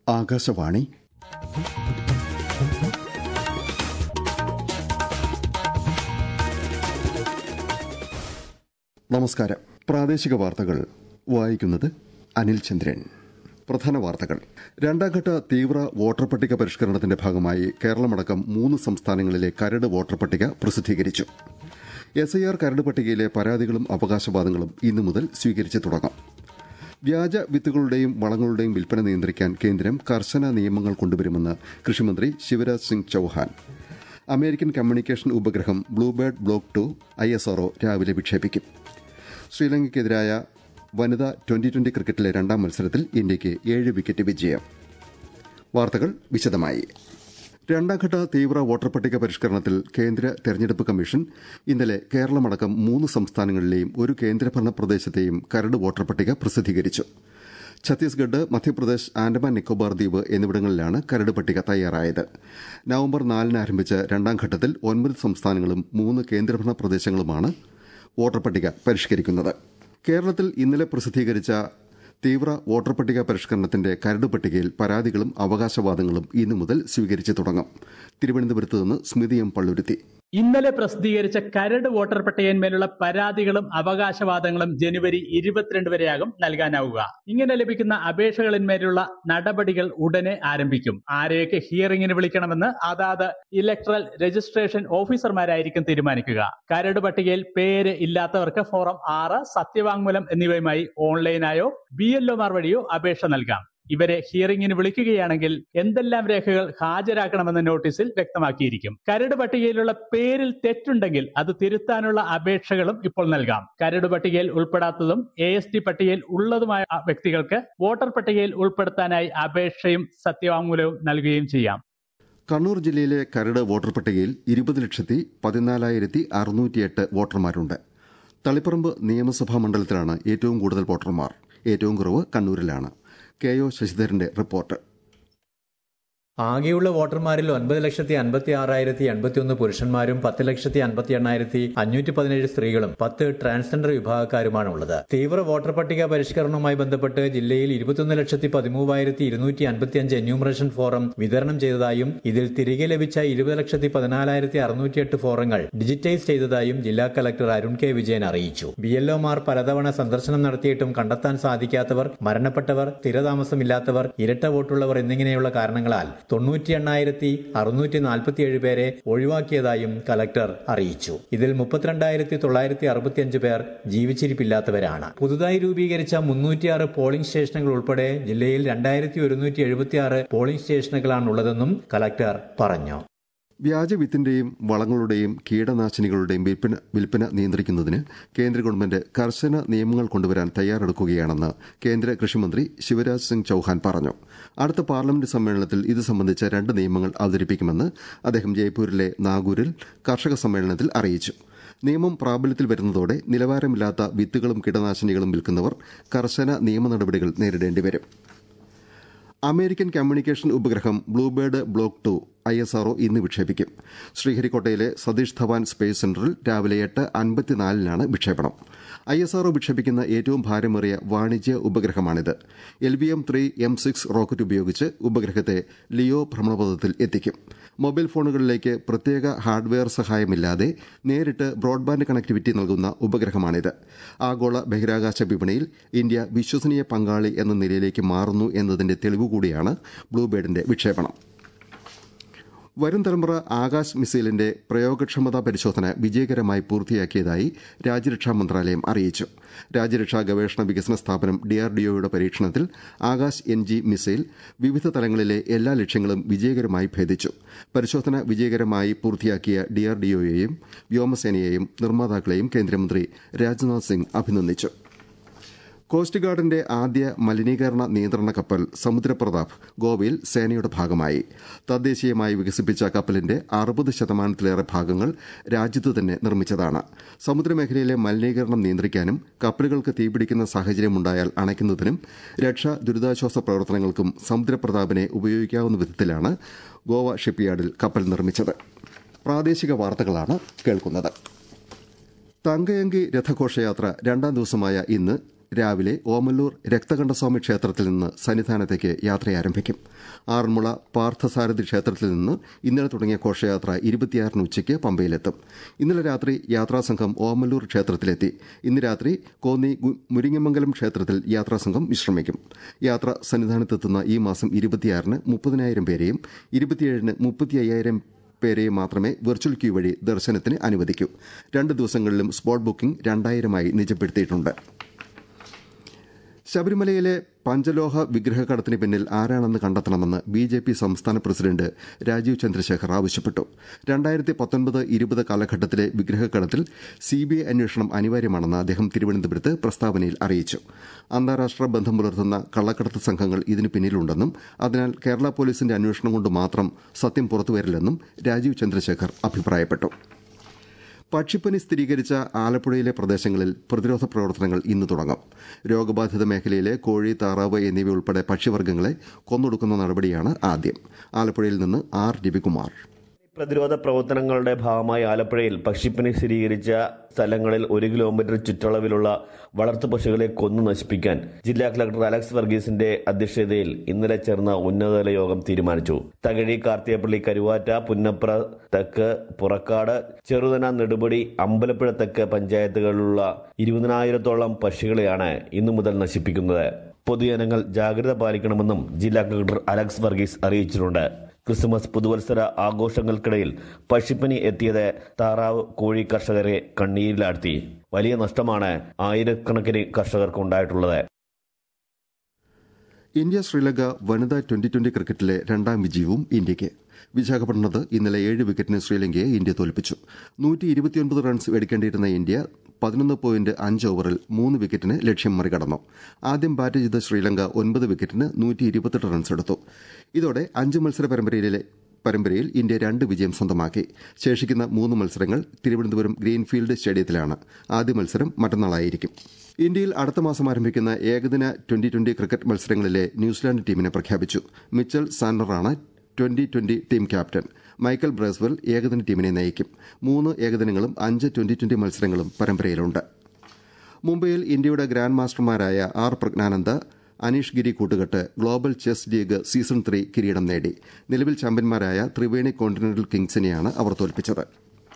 ആകാശവാണി നമസ്കാരം പ്രാദേശിക വാർത്തകൾ വായിക്കുന്നത് അനിൽ ചന്ദ്രൻ പ്രധാന വാർത്തകൾ രണ്ടാംഘട്ട തീവ്ര വോട്ടർ പട്ടിക പരിഷ്കരണത്തിന്റെ ഭാഗമായി കേരളമടക്കം മൂന്ന് സംസ്ഥാനങ്ങളിലെ കരട് വോട്ടർ പട്ടിക പ്രസിദ്ധീകരിച്ചു എസ് ഐ ആർ കരട് പട്ടികയിലെ പരാതികളും അവകാശവാദങ്ങളും ഇന്നു മുതൽ സ്വീകരിച്ചു തുടങ്ങും വ്യാജ വിത്തുകളുടെയും വളങ്ങളുടെയും വിൽപ്പന നിയന്ത്രിക്കാൻ കേന്ദ്രം കർശന നിയമങ്ങൾ കൊണ്ടുവരുമെന്ന് കൃഷിമന്ത്രി ശിവരാജ് സിംഗ് ചൌഹാൻ അമേരിക്കൻ കമ്മ്യൂണിക്കേഷൻ ഉപഗ്രഹം Bluebird block two I S RO രാവിലെ വിക്ഷേപിക്കും ശ്രീലങ്കയ്ക്കെതിരായ വനിതാ ട്വന്റി ട്വന്റി ക്രിക്കറ്റിലെ രണ്ടാം മത്സരത്തിൽ ഇന്ത്യയ്ക്ക് ഏഴ് വിക്കറ്റ് വിജയം വാർത്തകൾ വിശദമായി രണ്ടാംഘട്ട തീവ്ര വോട്ടർ പട്ടിക പരിഷ്കരണത്തിൽ കേന്ദ്ര തെരഞ്ഞെടുപ്പ് കമ്മീഷൻ ഇന്നലെ കേരളമടക്കം മൂന്ന് സംസ്ഥാനങ്ങളിലെയും ഒരു കേന്ദ്രഭരണ പ്രദേശത്തെയും കരട് വോട്ടർ പട്ടിക പ്രസിദ്ധീകരിച്ചു ഛത്തീസ്ഗഡ് മധ്യപ്രദേശ് ആൻഡമാൻ നിക്കോബാർ ദ്വീപ് എന്നിവിടങ്ങളിലാണ് കരട് പട്ടിക തയ്യാറായത് നവംബർ നാലിന് ആരംഭിച്ച രണ്ടാം ഘട്ടത്തിൽ ഒൻപത് സംസ്ഥാനങ്ങളും മൂന്ന് കേന്ദ്രഭരണ പ്രദേശങ്ങളുമാണ് വോട്ടർ പട്ടിക പരിഷ്കരിക്കുന്നത് കേരളത്തിൽ ഇന്നലെ പ്രസിദ്ധീകരിച്ച തീവ്ര വോട്ടർ പട്ടിക പരിഷ്കരണത്തിന്റെ കരട് പട്ടികയിൽ പരാതികളും അവകാശവാദങ്ങളും ഇന്നു മുതൽ സ്വീകരിച്ചു തുടങ്ങും തിരുവനന്തപുരത്ത് നിന്ന് സ്മിതി എം പള്ളുരുത്തി ഇന്നലെ പ്രസിദ്ധീകരിച്ച കരട് വോട്ടർ പട്ടികയിന്മേലുള്ള പരാതികളും അവകാശവാദങ്ങളും ജനുവരി ഇരുപത്തിരണ്ട് വരെയാകും നൽകാനാവുക ഇങ്ങനെ ലഭിക്കുന്ന അപേക്ഷകളിന്മേലുള്ള നടപടികൾ ഉടനെ ആരംഭിക്കും ആരെയൊക്കെ ഹിയറിംഗിന് വിളിക്കണമെന്ന് അതാത് ഇലക്ട്രൽ രജിസ്ട്രേഷൻ ഓഫീസർമാരായിരിക്കും തീരുമാനിക്കുക കരട് പട്ടികയിൽ പേര് ഇല്ലാത്തവർക്ക് ഫോറം ആറ് സത്യവാങ്മൂലം എന്നിവയുമായി ഓൺലൈനായോ ബി എൽഒമാർ വഴിയോ അപേക്ഷ നൽകാം ഇവരെ ഹിയറിംഗിന് വിളിക്കുകയാണെങ്കിൽ എന്തെല്ലാം രേഖകൾ ഹാജരാക്കണമെന്ന നോട്ടീസിൽ വ്യക്തമാക്കിയിരിക്കും കരട് പട്ടികയിലുള്ള പേരിൽ തെറ്റുണ്ടെങ്കിൽ അത് തിരുത്താനുള്ള അപേക്ഷകളും ഇപ്പോൾ നൽകാം കരട് പട്ടികയിൽ ഉൾപ്പെടാത്തതും എ എസ് ടി പട്ടികയിൽ ഉള്ളതുമായ വ്യക്തികൾക്ക് വോട്ടർ പട്ടികയിൽ ഉൾപ്പെടുത്താനായി അപേക്ഷയും സത്യവാങ്മൂലവും നൽകുകയും ചെയ്യാം കണ്ണൂർ ജില്ലയിലെ കരട് വോട്ടർ പട്ടികയിൽ ഇരുപത് ലക്ഷത്തി പതിനാലായിരത്തി അറുന്നൂറ്റിയെട്ട് വോട്ടർമാരുണ്ട് തളിപ്പറമ്പ് നിയമസഭാ മണ്ഡലത്തിലാണ് ഏറ്റവും കൂടുതൽ വോട്ടർമാർ ഏറ്റവും കുറവ് കണ്ണൂരിലാണ് കെ ഒ ശശിധരന്റെ റിപ്പോർട്ട് ആകെയുള്ള വോട്ടർമാരിൽ ഒൻപത് ലക്ഷത്തി അൻപത്തി ആറായിരത്തി എൺപത്തിയൊന്ന് പുരുഷന്മാരും പത്ത് ലക്ഷത്തി അൻപത്തി എണ്ണായിരത്തി അഞ്ഞൂറ്റി പതിനേഴ് സ്ത്രീകളും പത്ത് ട്രാൻസ്ജെൻഡർ വിഭാഗക്കാരുമാണ് ഉള്ളത് തീവ്ര വോട്ടർ പട്ടിക പരിഷ്കരണവുമായി ബന്ധപ്പെട്ട് ജില്ലയിൽ ഇരുപത്തിയൊന്ന് ലക്ഷത്തി പതിമൂവായിരത്തി ഇരുന്നൂറ്റി അൻപത്തിയഞ്ച് എന്യൂമറേഷൻ ഫോറം വിതരണം ചെയ്തതായും ഇതിൽ തിരികെ ലഭിച്ച ഇരുപത് ലക്ഷത്തി പതിനാലായിരത്തി അറുന്നൂറ്റിയെട്ട് ഫോറങ്ങൾ ഡിജിറ്റൈസ് ചെയ്തതായും ജില്ലാ കലക്ടർ അരുൺ കെ വിജയൻ അറിയിച്ചു ബി എൽഒമാർ പലതവണ സന്ദർശനം നടത്തിയിട്ടും കണ്ടെത്താൻ സാധിക്കാത്തവർ മരണപ്പെട്ടവർ സ്ഥിരതാമസമില്ലാത്തവർ ഇരട്ട വോട്ടുള്ളവർ എന്നിങ്ങനെയുള്ള കാരണങ്ങളാൽ തൊണ്ണൂറ്റി എണ്ണായിരത്തി അറുന്നൂറ്റി നാൽപ്പത്തിയേഴ് പേരെ ഒഴിവാക്കിയതായും കലക്ടർ അറിയിച്ചു ഇതിൽ മുപ്പത്തിരണ്ടായിരത്തി തൊള്ളായിരത്തി അറുപത്തിയഞ്ച് പേർ ജീവിച്ചിരിപ്പില്ലാത്തവരാണ് പുതുതായി രൂപീകരിച്ച മുന്നൂറ്റിയാറ് പോളിംഗ് സ്റ്റേഷനുകൾ ഉൾപ്പെടെ ജില്ലയിൽ രണ്ടായിരത്തി ഒരുന്നൂറ്റി എഴുപത്തിയാറ് പോളിംഗ് സ്റ്റേഷനുകളാണുള്ളതെന്നും കലക്ടർ പറഞ്ഞു വ്യാജവിത്തിന്റെയും വളങ്ങളുടെയും കീടനാശിനികളുടെയും വിൽപ്പന വിൽപ്പന നിയന്ത്രിക്കുന്നതിന് കേന്ദ്ര ഗവൺമെന്റ് കർശന നിയമങ്ങൾ കൊണ്ടുവരാൻ തയ്യാറെടുക്കുകയാണെന്ന് കേന്ദ്ര കൃഷിമന്ത്രി ശിവരാജ് സിംഗ് ചൌഹാൻ പറഞ്ഞു അടുത്ത പാർലമെന്റ് സമ്മേളനത്തിൽ ഇത് സംബന്ധിച്ച രണ്ട് നിയമങ്ങൾ അവതരിപ്പിക്കുമെന്ന് അദ്ദേഹം ജയ്പൂരിലെ നാഗൂരിൽ കർഷക സമ്മേളനത്തിൽ അറിയിച്ചു നിയമം പ്രാബല്യത്തിൽ വരുന്നതോടെ നിലവാരമില്ലാത്ത വിത്തുകളും കീടനാശിനികളും വിൽക്കുന്നവർ കർശന നിയമ നടപടികൾ നേരിടേണ്ടിവരും അമേരിക്കൻ കമ്മ്യൂണിക്കേഷൻ ഉപഗ്രഹം Bluebird block two I S R O ഇന്ന് വിക്ഷേപിക്കും ശ്രീഹരിക്കോട്ടയിലെ സതീഷ് ധവാൻ സ്പേസ് സെന്ററിൽ രാവിലെ എട്ട് അൻപത്തിനാലിനാണ് വിക്ഷേപണം ഐ എസ് ആർഒ വിക്ഷേപിക്കുന്ന ഏറ്റവും ഭാരമേറിയ വാണിജ്യ ഉപഗ്രഹമാണിത് L V M three M six rocket ഉപയോഗിച്ച് ഉപഗ്രഹത്തെ ലിയോ ഭ്രമണപഥത്തിൽ എത്തിക്കും മൊബൈൽ ഫോണുകളിലേക്ക് പ്രത്യേക ഹാർഡ്വെയർ സഹായമില്ലാതെ നേരിട്ട് ബ്രോഡ്ബാൻഡ് കണക്ടിവിറ്റി നൽകുന്ന ഉപഗ്രഹമാണിത് ആഗോള ബഹിരാകാശ വിപണിയിൽ ഇന്ത്യ വിശ്വസനീയ പങ്കാളി എന്ന നിലയിലേക്ക് മാറുന്നു എന്നതിന്റെ തെളിവ് കൂടിയാണ് ബ്ലൂബേർഡിന്റെ വിക്ഷേപണം വരും തലമുറ ആകാശ് മിസൈലിന്റെ പ്രയോഗക്ഷമതാ പരിശോധന വിജയകരമായി പൂർത്തിയാക്കിയതായി രാജ്യരക്ഷാ മന്ത്രാലയം അറിയിച്ചു രാജ്യരക്ഷാ ഗവേഷണ വികസന സ്ഥാപനം ഡിആർഡിഒയുടെ പരീക്ഷണത്തിൽ ആകാശ് എൻ ജി മിസൈൽ വിവിധ തലങ്ങളിലെ എല്ലാ ലക്ഷ്യങ്ങളും വിജയകരമായി ഭേദിച്ചു പരിശോധന വിജയകരമായി പൂർത്തിയാക്കിയ ഡിആർഡിഒയെയും വ്യോമസേനയെയും നിർമ്മാതാക്കളെയും കേന്ദ്രമന്ത്രി രാജ്നാഥ് സിംഗ് അഭിനന്ദിച്ചു കോസ്റ്റ് ഗാർഡിന്റെ ആദ്യ മലിനീകരണ നിയന്ത്രണ കപ്പൽ സമുദ്രപ്രതാപ് ഗോവയിൽ സേനയുടെ ഭാഗമായി തദ്ദേശീയമായി വികസിപ്പിച്ച കപ്പലിന്റെ അറുപത് ശതമാനത്തിലേറെ ഭാഗങ്ങൾ രാജ്യത്ത് തന്നെ നിർമ്മിച്ചതാണ് സമുദ്രമേഖലയിലെ മലിനീകരണം നിയന്ത്രിക്കാനും കപ്പലുകൾക്ക് തീപിടിക്കുന്ന സാഹചര്യമുണ്ടായാൽ അണയ്ക്കുന്നതിനും രക്ഷാ ദുരിതാശ്വാസ പ്രവർത്തനങ്ങൾക്കും സമുദ്രപ്രതാപിനെ ഉപയോഗിക്കാവുന്ന വിധത്തിലാണ് ഗോവ ഷിപ്പ്യാർഡിൽ കപ്പൽ നിർമ്മിച്ചത് പ്രാദേശിക വാർത്തകളാണ് കേൾക്കുന്നത് തങ്കയങ്കി രഥഘോഷയാത്ര രണ്ടാം ദിവസമായ ഇന്ന് രാവിലെ ഓമല്ലൂർ രക്തകണ്ഠസ്വാമി ക്ഷേത്രത്തിൽ നിന്ന് സന്നിധാനത്തേക്ക് യാത്ര ആരംഭിക്കും ആറന്മുള പാർത്ഥസാരഥി ക്ഷേത്രത്തിൽ നിന്ന് ഇന്നലെ തുടങ്ങിയ ഘോഷയാത്ര ഇരുപത്തിയാറിന് ഉച്ചയ്ക്ക് പമ്പയിലെത്തും ഇന്നലെ രാത്രി യാത്രാസംഘം ഓമല്ലൂർ ക്ഷേത്രത്തിലെത്തി ഇന്ന് രാത്രി കോന്നി മുരിങ്ങമംഗലം ക്ഷേത്രത്തിൽ യാത്രാസംഘം വിശ്രമിക്കും യാത്ര സന്നിധാനത്തെത്തുന്ന ഈ മാസം ഇരുപത്തിയാറിന് മുപ്പതിനായിരം പേരെയും ഇരുപത്തിയേഴിന് മുപ്പത്തി അയ്യായിരം പേരെയും മാത്രമേ വെർച്വൽ ക്യൂ വഴി ദർശനത്തിന് അനുവദിക്കൂ രണ്ട് ദിവസങ്ങളിലും സ്പോട്ട് ബുക്കിംഗ് രണ്ടായിരമായി നിജപ്പെടുത്തിയിട്ടുണ്ട് ശബരിമലയിലെ പഞ്ചലോഹ വിഗ്രഹക്കടത്തിന് പിന്നിൽ ആരാണെന്ന് കണ്ടെത്തണമെന്ന് ബി ജെ പി സംസ്ഥാന പ്രസിഡന്റ് രാജീവ് ചന്ദ്രശേഖർ ആവശ്യപ്പെട്ടു രണ്ടായിരത്തി പത്തൊൻപത് ഇരുപത് കാലഘട്ടത്തിലെ വിഗ്രഹക്കടത്തിൽ സിബിഐ അന്വേഷണം അനിവാര്യമാണെന്ന് അദ്ദേഹം തിരുവനന്തപുരത്ത് പ്രസ്താവനയിൽ അറിയിച്ചു അന്താരാഷ്ട്ര ബന്ധം പുലർത്തുന്ന കള്ളക്കടത്ത് സംഘങ്ങൾ ഇതിന് പിന്നിലുണ്ടെന്നും അതിനാൽ കേരള പോലീസിന്റെ അന്വേഷണം കൊണ്ട് മാത്രം സത്യം പുറത്തുവരില്ലെന്നും രാജീവ് ചന്ദ്രശേഖർ അഭിപ്രായപ്പെട്ടു പക്ഷിപ്പനി സ്ഥിരീകരിച്ച ആലപ്പുഴയിലെ പ്രദേശങ്ങളിൽ പ്രതിരോധ പ്രവർത്തനങ്ങൾ ഇന്ന് തുടങ്ങും രോഗബാധിത മേഖലയിലെ കോഴി താറാവ് എന്നിവയുൾപ്പെടെ പക്ഷിവർഗ്ഗങ്ങളെ കൊന്നൊടുക്കുന്ന നടപടിയാണ് ആദ്യം ആലപ്പുഴയിൽ നിന്ന് ആർ രവികുമാർ പ്രതിരോധ പ്രവർത്തനങ്ങളുടെ ഭാഗമായി ആലപ്പുഴയിൽ പക്ഷിപ്പനി സ്ഥിരീകരിച്ച സ്ഥലങ്ങളിൽ ഒരു കിലോമീറ്റർ ചുറ്റളവിലുള്ള വളർത്തു പശുക്കളെ കൊന്നു നശിപ്പിക്കാൻ ജില്ലാ കളക്ടർ അലക്സ് വർഗീസിന്റെ അധ്യക്ഷതയിൽ ഇന്നലെ ചേർന്ന ഉന്നതതല യോഗം തീരുമാനിച്ചു തകഴി കാർത്തിയപ്പള്ളി കരുവാറ്റ പുന്നപ്ര തെക്ക് പുറക്കാട് ചെറുതന നെടുപടി അമ്പലപ്പുഴ തെക്ക് പഞ്ചായത്തുകളിലുള്ള ഇരുപതിനായിരത്തോളം പക്ഷികളെയാണ് ഇന്നു മുതൽ നശിപ്പിക്കുന്നത് പൊതുജനങ്ങൾ ജാഗ്രത പാലിക്കണമെന്നും ജില്ലാ കളക്ടർ അലക്സ് വർഗീസ് അറിയിച്ചിട്ടുണ്ട് ക്രിസ്മസ് പുതുവത്സര ആഘോഷങ്ങൾക്കിടയിൽ പക്ഷിപ്പനി എത്തിയത് താറാവ് കോഴി കർഷകരെ കണ്ണീരിലാഴ്ത്തി വലിയ നഷ്ടമാണ് ആയിരക്കണക്കിന് കർഷകർക്ക് ഉണ്ടായിട്ടുള്ളത് ഇന്ത്യ ശ്രീലങ്ക വനിതാ ട്വന്റി ട്വന്റി ക്രിക്കറ്റിലെ രണ്ടാം വിജയവും ഇന്ത്യയ്ക്ക് വിശാഖപട്ടണത്ത് ഇന്നലെ ഏഴ് വിക്കറ്റിന് ശ്രീലങ്കയെ ഇന്ത്യ തോൽപ്പിച്ചു നൂറ്റി ഇരുപത്തിയൊൻപത് റൺസ് എടുക്കേണ്ടിയിരുന്ന ഇന്ത്യ പതിനൊന്ന് പോയിന്റ് അഞ്ച് ഓവറിൽ മൂന്ന് വിക്കറ്റിന് ലക്ഷ്യം മറികടന്നു ആദ്യം ബാറ്റ് ചെയ്ത ശ്രീലങ്ക ഒൻപത് വിക്കറ്റിന് നൂറ്റി ഇരുപത്തെട്ട് റൺസ് എടുത്തു ഇതോടെ അഞ്ച് മത്സര പരമ്പരയിലെ പരമ്പരയിൽ ഇന്ത്യ രണ്ട് വിജയം സ്വന്തമാക്കി ശേഷിക്കുന്ന മൂന്ന് മത്സരങ്ങൾ തിരുവനന്തപുരം ഗ്രീൻഫീൽഡ് സ്റ്റേഡിയത്തിലാണ് ആദ്യ മത്സരം മറ്റന്നാളായിരിക്കും ഇന്ത്യയിൽ അടുത്ത മാസം ആരംഭിക്കുന്ന ഏകദിന ട്വന്റി ട്വന്റി ക്രിക്കറ്റ് മത്സരങ്ങളിലെ ന്യൂസിലാൻഡ് ടീമിനെ പ്രഖ്യാപിച്ചു മിച്ചൽ സാൻഡറാണ് twenty twenty team captain Michael Bracewell ഏകദിന ടീമിനെ നയിക്കും മൂന്ന് ഏകദിനങ്ങളും അഞ്ച് ട്വന്റി ട്വന്റി മത്സരങ്ങളും പരമ്പരയിലുണ്ട് മുംബൈയിൽ ഇന്ത്യയുടെ ഗ്രാൻഡ് മാസ്റ്റർമാരായ ആർ പ്രജ്ഞാനന്ദ അനീഷ് ഗിരി കൂട്ടുകെട്ട് global chess league season three കിരീടം നേടി നിലവിൽ ചാമ്പ്യന്മാരായ ത്രിവേണി കോണ്ടിനെന്റൽ കിങ്സിനെയാണ് അവർ തോൽപ്പിച്ചത്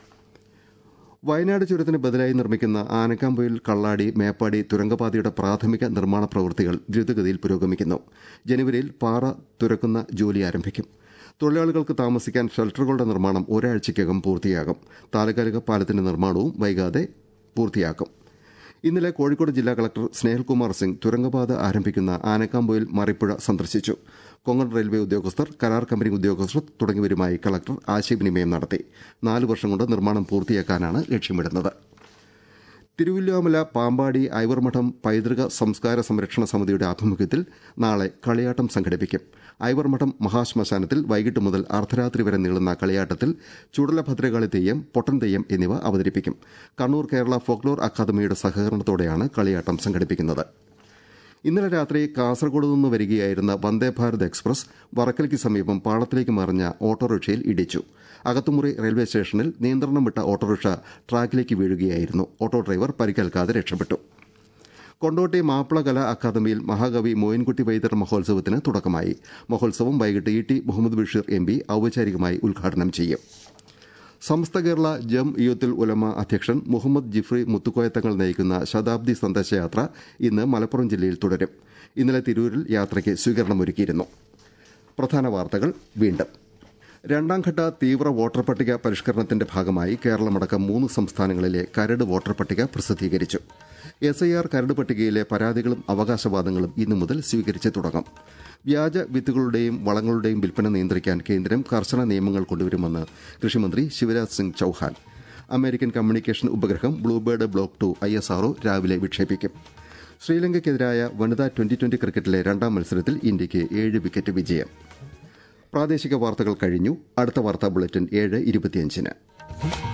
വയനാട് ചുരത്തിന് ബദലായി നിർമ്മിക്കുന്ന ആനക്കാമ്പൊയിൽ കള്ളാടി മേപ്പാടി തുരങ്കപാതയുടെ പ്രാഥമിക നിർമ്മാണ പ്രവൃത്തികൾ ദ്രുതഗതിയിൽ പുരോഗമിക്കുന്നു ജനുവരിയിൽ പാറ തുരക്കുന്ന ജോലി ആരംഭിക്കും തൊഴിലാളികൾക്ക് താമസിക്കാൻ ഷെൽട്ടറുകളുടെ നിർമ്മാണം ഒരാഴ്ചയ്ക്കകം പൂർത്തിയാകും താൽക്കാലിക പാലത്തിന്റെ നിർമ്മാണവും വൈകാതെ പൂർത്തിയാക്കും ഇന്നലെ കോഴിക്കോട് ജില്ലാ കളക്ടർ സ്നേഹൽകുമാർ സിംഗ് തുരങ്കപാത ആരംഭിക്കുന്ന ആനക്കാമ്പൊയിൽ മറിപ്പുഴ സന്ദർശിച്ചു കൊങ്കൺ റെയിൽവേ ഉദ്യോഗസ്ഥർ കരാർ കമ്പനി ഉദ്യോഗസ്ഥർ തുടങ്ങിയവരുമായി കളക്ടർ ആശയവിനിമയം നടത്തി നാല് വർഷം കൊണ്ട് നിർമ്മാണം പൂർത്തിയാക്കാനാണ് ലക്ഷ്യമിടുന്നത് തിരുവല്ലോമല പാമ്പാടി ഐവർമഠം പൈതൃക സംസ്കാര സംരക്ഷണ സമിതിയുടെ ആഭിമുഖ്യത്തിൽ നാളെ കളിയാട്ടം സംഘടിപ്പിക്കും ഐവർമഠം മഹാശ്മശാനത്തിൽ വൈകിട്ട് മുതൽ അർദ്ധരാത്രി വരെ നീളുന്ന കളിയാട്ടത്തിൽ ചുടലഭദ്രകാളി തെയ്യം പൊട്ടൻ തെയ്യം എന്നിവ അവതരിപ്പിക്കും കണ്ണൂർ കേരള ഫോക്ലോർ അക്കാദമിയുടെ സഹകരണത്തോടെയാണ് കളിയാട്ടം സംഘടിപ്പിക്കുന്നത് ഇന്നലെ രാത്രി കാസർഗോഡ് നിന്ന് വരികയായിരുന്ന വന്ദേ ഭാരത് എക്സ്പ്രസ് വറക്കലിക്ക് സമീപം പാളത്തിലേക്ക് മറിഞ്ഞ ഓട്ടോറിക്ഷയിൽ ഇടിച്ചു അകത്തുമുറി റെയിൽവേ സ്റ്റേഷനിൽ നിയന്ത്രണം വിട്ട ഓട്ടോറിക്ഷ ട്രാക്കിലേക്ക് വീഴുകയായിരുന്നു ഓട്ടോ ഡ്രൈവർ പരിക്കേൽക്കാതെ രക്ഷപ്പെട്ടു കൊണ്ടോട്ടി മാപ്പിള കലാ അക്കാദമിയിൽ മഹാകവി മോയിൻകുട്ടി വൈദ്യർ മഹോത്സവത്തിന് തുടക്കമായി മഹോത്സവം വൈകിട്ട് E T Muhammad Basheer M P ഔപചാരികമായി ഉദ്ഘാടനം ചെയ്യും സമസ്ത കേരള ജം യൂത്തുൽ ഉലമ അധ്യക്ഷൻ മുഹമ്മദ് ജിഫ്രി മുത്തുക്കോയത്തങ്ങൾ നയിക്കുന്ന ശതാബ്ദി സന്ദേശയാത്ര ഇന്ന് മലപ്പുറം ജില്ലയിൽ തുടരും ഇന്നലെ തിരൂരിൽ യാത്രയ്ക്ക് സ്വീകരണമൊരുക്കിയിരുന്നു പ്രധാന വാർത്തകൾ വീണ്ടും രണ്ടാംഘട്ട തീവ്ര വോട്ടർ പട്ടിക പരിഷ്കരണത്തിന്റെ ഭാഗമായി കേരളമടക്കം മൂന്ന് സംസ്ഥാനങ്ങളിലെ കരട് വോട്ടർ പട്ടിക പ്രസിദ്ധീകരിച്ചു എസ് ഐ ആർ കരട് പട്ടികയിലെ പരാതികളും അവകാശവാദങ്ങളും ഇന്നു മുതൽ സ്വീകരിച്ചു തുടങ്ങും വ്യാജ വിത്തുകളുടെയും വളങ്ങളുടെയും വിൽപ്പന നിയന്ത്രിക്കാൻ കേന്ദ്രം കർശന നിയമങ്ങൾ കൊണ്ടുവരുമെന്ന് കൃഷിമന്ത്രി ശിവരാജ് സിംഗ് ചൌഹാൻ അമേരിക്കൻ കമ്മ്യൂണിക്കേഷൻ ഉപഗ്രഹം Bluebird block two I S RO രാവിലെ വിക്ഷേപിക്കും ശ്രീലങ്കയ്ക്കെതിരായ വനിതാ ട്വന്റി ട്വന്റി ക്രിക്കറ്റിലെ രണ്ടാം മത്സരത്തിൽ ഇന്ത്യയ്ക്ക് ഏഴ് വിക്കറ്റ് വിജയം പ്രാദേശിക വാർത്തകൾ കഴിഞ്ഞു അടുത്ത വാർത്താ ബുള്ളറ്റിൻ ഏഴ് ഇരുപത്തിയഞ്ചിന്